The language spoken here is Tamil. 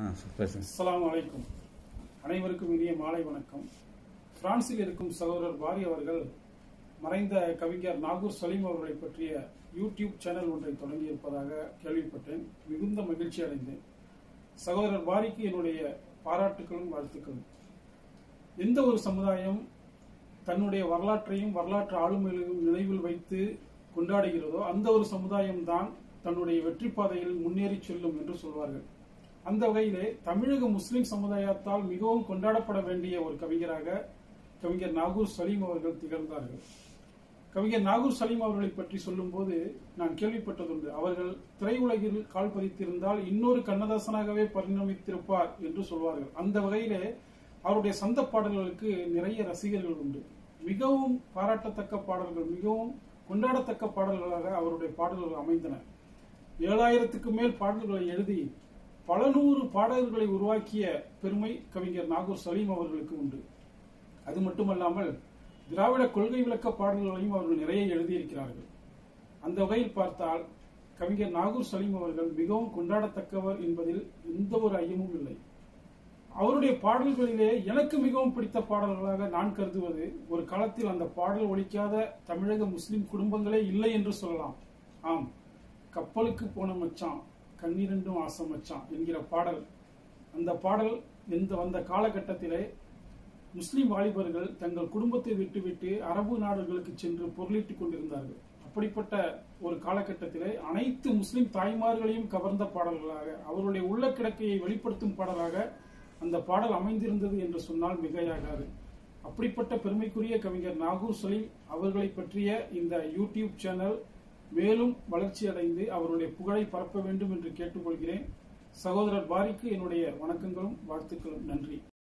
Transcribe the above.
ஆ சரி, பேசுங்க அஸ்ஸலாமு அலைக்கும் அனைவருக்கும் இனிய மாலை வணக்கம் பிரான்சில் இருக்கும் சகோதரர் பாரி அவர்கள் மறைந்த கவிஞர் நாகூர் சலீம் அவர்களை பற்றிய யூடியூப் சேனல் ஒன்றை தொடங்கியிருப்பதாக கேள்விப்பட்டேன் மிகுந்த மகிழ்ச்சி அடைந்தேன் சகோதரர் பாரிக்கு என்னுடைய பாராட்டுகளும் வாழ்த்துக்களும் எந்த ஒரு சமுதாயம் தன்னுடைய வரலாற்றையும் வரலாற்று ஆளுமைகளையும் நினைவில் வைத்து கொண்டாடுகிறதோ அந்த ஒரு சமுதாயம் தான் தன்னுடைய வெற்றி பாதையில் முன்னேறி செல்லும் என்று சொல்வார்கள் அந்த வகையிலே தமிழக முஸ்லிம் சமுதாயத்தால் மிகவும் கொண்டாடப்பட வேண்டிய ஒரு கவிஞராக கவிஞர் நாகூர் சலீம் அவர்கள் திகழ்ந்தார்கள் கவிஞர் நாகூர் சலீம் அவர்களை பற்றி சொல்லும்போது நான் கேள்விப்பட்டதுண்டு அவர்கள் திரையுலகில் கால் பதித்திருந்தால் இன்னொரு கண்ணதாசனாகவே பரிணமித்திருப்பார் என்று சொல்வார்கள் அந்த வகையிலே அவருடைய சொந்த பாடல்களுக்கு நிறைய ரசிகர்கள் உண்டு மிகவும் பாராட்டத்தக்க பாடல்கள் மிகவும் கொண்டாடத்தக்க பாடல்களாக அவருடைய பாடல்கள் அமைந்தன ஏழாயிரத்துக்கு மேல் பாடல்களை எழுதி பல நூறு பாடல்களை உருவாக்கிய பெருமை கவிஞர் நாகூர் சலீம் அவர்களுக்கு உண்டு அது மட்டுமல்லாமல் திராவிட கொள்கை விளக்க பாடல்களையும் அவர்கள் நிறைய எழுதியிருக்கிறார்கள் அந்த வகையில் பார்த்தால் கவிஞர் நாகூர் சலீம் அவர்கள் மிகவும் கொண்டாடத்தக்கவர் என்பதில் எந்த ஒரு ஐயமும் இல்லை அவருடைய பாடல்களிலே எனக்கு மிகவும் பிடித்த பாடல்களாக நான் கருதுவது ஒரு காலத்தில் அந்த பாடல் ஒழிக்காத தமிழக முஸ்லிம் குடும்பங்களே இல்லை என்று சொல்லலாம் ஆம் கப்பலுக்கு போன மச்சான் கண்ணீரெண்டும் ஆசை மச்சான் என்கிற பாடல் அந்த பாடல் எந்த வந்த காலகட்டத்திலே முஸ்லிம் வாலிபர்கள் தங்கள் குடும்பத்தை விட்டுவிட்டு அரபு நாடுகளுக்கு சென்று பொருளீட்டிக் கொண்டிருந்தார்கள் அப்படிப்பட்ட ஒரு காலகட்டத்திலே அனைத்து முஸ்லிம் தாய்மார்களையும் கவர்ந்த பாடல்களாக அவருடைய உள்ள கிடக்கையை வெளிப்படுத்தும் பாடலாக அந்த பாடல் அமைந்திருந்தது என்று சொன்னால் மிகையாகாது அப்படிப்பட்ட பெருமைக்குரிய கவிஞர் நாகூர் சலீம் அவர்களை பற்றிய இந்த யூடியூப் சேனல் மேலும் வளர்ச்சி அடைந்து அவருடைய புகழை பரப்ப வேண்டும் என்று கேட்டுக்கொள்கிறேன் சகோதரர் பாரிக்கு என்னுடைய வணக்கங்களும் வாழ்த்துக்களும் நன்றி